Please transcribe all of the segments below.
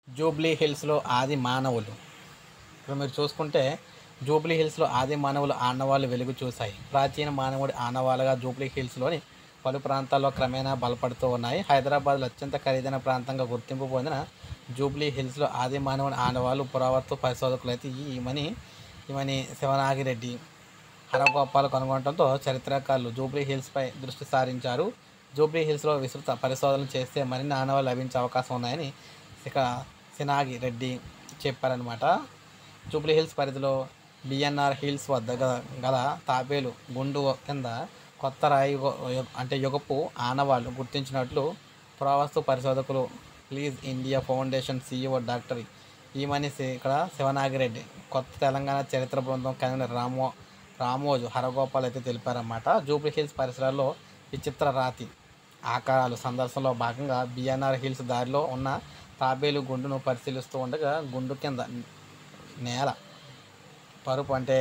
Jubilee హిల్స్లో ఆది మానవులు ఇప్పుడు మీరు చూసుకుంటే జూబ్లీ హిల్స్లో ఆది మానవులు ఆనవాళ్ళు వెలుగు చూశాయి ప్రాచీన మానవుడి ఆనవాళ్ళుగా జూబ్లీ హిల్స్లోని పలు ప్రాంతాల్లో క్రమేణా బలపడుతూ ఉన్నాయి హైదరాబాద్లో అత్యంత ఖరీదైన ప్రాంతంగా గుర్తింపు పొందిన జూబ్లీ హిల్స్లో ఆది మానవుని ఆనవాళ్ళు పురావస్తు పరిశోధకులు అయితే ఈ ఈమని ఈమని శివనాగిరెడ్డి హరగోపాల్ కనుగొనడంతో చరిత్రకారులు జూబ్లీ హిల్స్పై దృష్టి సారించారు జూబ్లీ హిల్స్లో విస్తృత పరిశోధనలు చేస్తే మరిన్ని ఆనవాళ్ళు లభించే అవకాశం ఉన్నాయని ఇక సినాగి రెడ్డి చెప్పారనమాట జూబ్లీ హిల్స్ పరిధిలో బిఎన్ఆర్ హిల్స్ వద్ద గల- గల తాబేలు గుండు కింద కొత్త రాయి యుగ- యుగ- అంటే యుగపు ఆనవాళ్ళు గుర్తించినట్లు పురావస్తు పరిశోధకులు Pleach India Foundation CEO doctor Emani సి- ఇక్కడ శివనాగిరెడ్డి కొత్త తెలంగాణ చరిత్ర బృందం కన్వీనర్ రామో రామోజు హరగోపాల్ అయితే తెలిపారన్నమాట జూబ్లీ హిల్స్ పరిసరాల్లో విచిత్ర రాతి ఆకారాలు సందర్శనలో భాగంగా బిఎన్ఆర్ హిల్స్ దారిలో ఉన్న తాబేలు గుండును పరిశీలిస్తూ ఉండగా గుండు కింద నేల పరుపు అంటే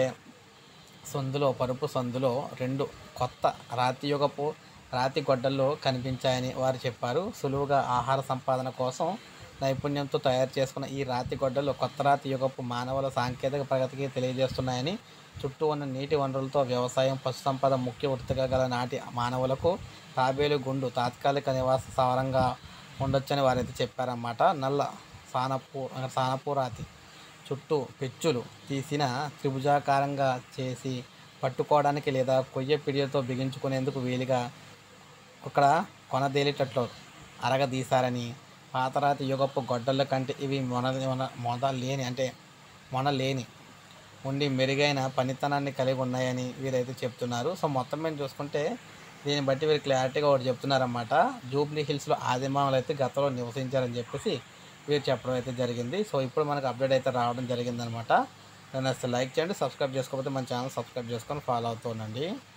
సందులో పరుపు సందులో రెండు కొత్త రాతి యుగపు రాతి గొడ్డల్లో కనిపించాయని వారు చెప్పారు సులువుగా ఆహార సంపాదన కోసం నైపుణ్యంతో తయారు చేసుకున్న ఈ రాతి గొడ్డలు కొత్త రాతి యుగపు మానవుల సాంకేతిక ప్రగతికి తెలియజేస్తున్నాయని చుట్టూ ఉన్న నీటి వనరులతో వ్యవసాయం పశుసంపద ముఖ్య వృత్తిగా గల నాటి మానవులకు తాబేలు గుండు తాత్కాలిక నివాస స్థావరంగా ఉండొచ్చని వారైతే చెప్పారన్నమాట నల్ల సానపూ సానపూ రాతి చుట్టూ పెచ్చులు తీసిన త్రిభుజాకారంగా చేసి పట్టుకోవడానికి లేదా కొయ్య పిడియలతో బిగించుకునేందుకు వీలుగా ఇక్కడ కొనదేలేటట్లు అరగదీశారని పాతరాతి యుగపు గొడ్డళ్ళ కంటే ఇవి మొన మొన మొద లేని అంటే మొన లేని ఉండి మెరుగైన పనితనాన్ని కలిగి ఉన్నాయని వీరైతే చెప్తున్నారు సో మొత్తం మీద చూసుకుంటే దీన్ని బట్టి వీరు క్లారిటీగా ఒకటి చెప్తున్నారన్నమాట జూబ్లీ హిల్స్లో ఆదిమానులు అయితే గతంలో నివసించారని చెప్పేసి వీరు చెప్పడం అయితే జరిగింది సో ఇప్పుడు మనకు అప్డేట్ అయితే రావడం జరిగిందనమాట దాన్ని అసలు లైక్ చేయండి సబ్స్క్రైబ్ చేసుకోకపోతే మన ఛానల్ సబ్స్క్రైబ్ చేసుకొని ఫాలో అవుతూ ఉండండి